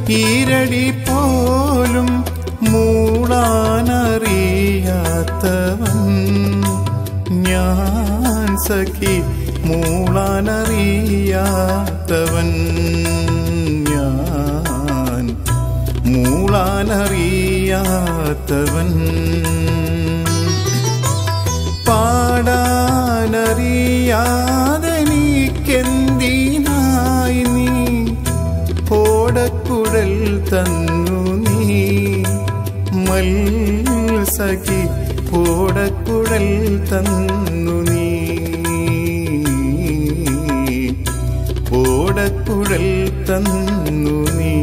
ഈരടി പോലും മൂളാനറിയാത്തവൻ ഞാൻ സഖി മൂളാനറിയാത്തവൻ ഞാൻ മൂളാനറിയാത്തവൻ പാടാനറിയാതെ നീക്കെന്തിനായി നീ ഓടക്കുഴൽ തന്നു നീ മൽസഖി ഓടക്കുഴൽ തന്നു നീ ഓടക്കുഴൽ തന്നു നീ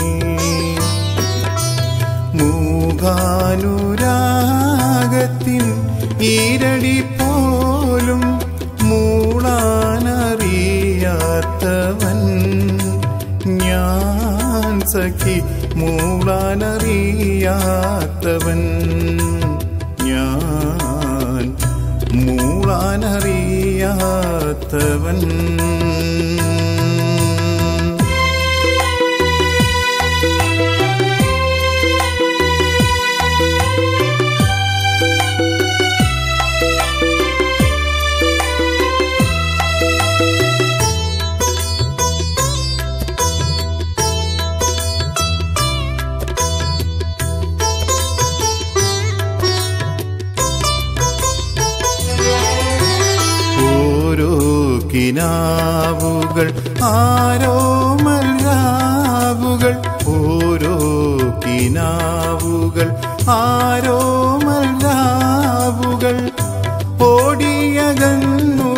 മൂകാനുരാഗത്തിൻ ഈരടി പോലും മൂളാനറിയാത്തവൻ ഞാൻ സഖി മൂളാനറിയാത്തവൻ ഞാൻ മൂളാനറിയാത്തവൻ ഓരോ കിനാവുകൾ ആരോമൽ രാവുകൾ ഓരോ കിനാവുകൾ ആരോമൽ രാവുകൾ ഓടിയകന്നു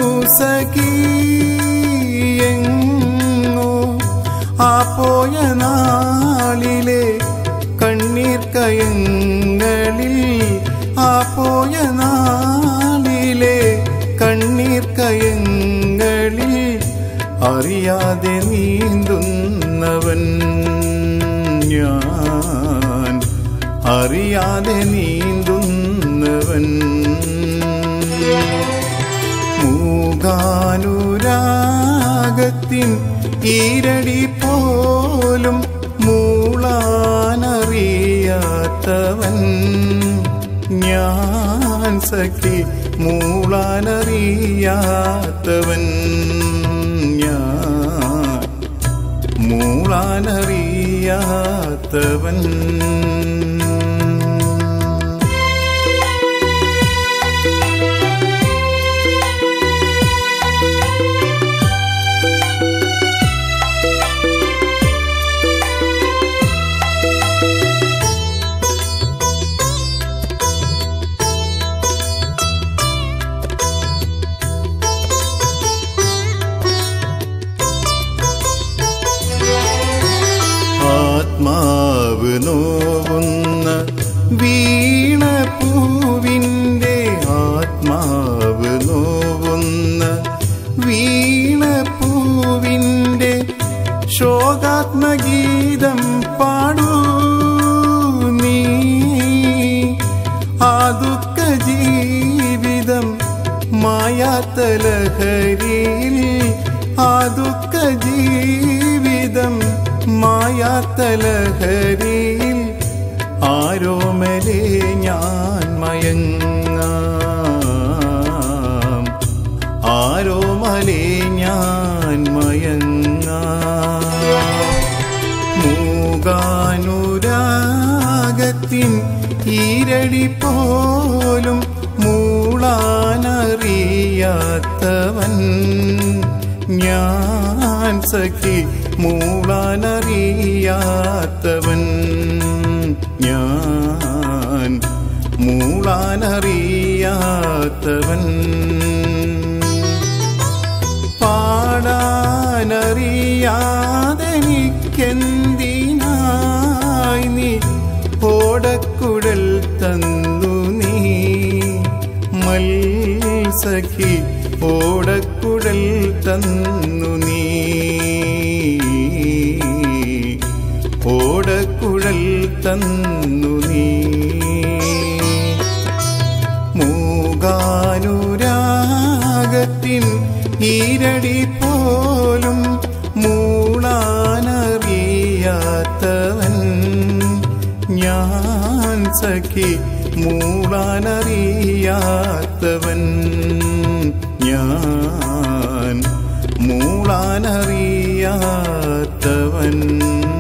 സഖിയെങ്ങോ ആ പോയ നാളിലെ കണ്ണീർ കയങ്ങളിൽ ആ പോയ നാളിലെ കണ്ണീർ കയങ്ങളിൽ അറിയാതെ നീന്തുന്നവൻ ഞാൻ അറിയാതെ നീന്തുന്നവൻ മൂകാനുരാഗത്തിൻ ഈരടി പോലും മൂളാനറിയാത്തവൻ ഞാൻ സഖി മൂളാനറിയാത്തവൻ ഞാൻ മൂളാനറിയാത്തവൻ ആത്മാവ് നോവുന്ന വീണ പൂവിൻ്റെ ആത്മാവ് നോവുന്ന വീണ പൂവിൻ്റെ ശോകാത്മഗീതം പാടൂ നീ ആ ദുഃഖ ജീവിതം മായാത്ത ലഹരിയിൽ ആ ദുഃഖ ജീവിതം മായാത്ത ലഹരിയിൽ ആരോമലേ ഞാൻ മയങ്ങാം ആരോമലേ ഞാൻ മയങ്ങാം മൂകാനുരാഗത്തിൻ ഈരടി പോലും മൂളാനറിയാത്തവൻ ഞാൻ സഖി മൂളാനറിയാത്തവൻ ഞാൻ മൂളാനറിയാത്തവൻ പാടാനറിയാതെ നിക്കെന്തിനായി നീ ഓടക്കുഴൽ തന്നു നീ മൽസഖി ഓടക്കുഴൽ തന്നു നീ ഓടക്കുഴൽ തന്നു നീ മൂകാനുരാഗത്തിൻ ഈരടി പോലും മൂളാനറിയാത്തവൻ മൂളാനറിയാത്തവൻ ഞാൻ സഖി മൂളാനറിയാത്തവൻ ഞാൻ മൂളാനറിയാത്തവൻ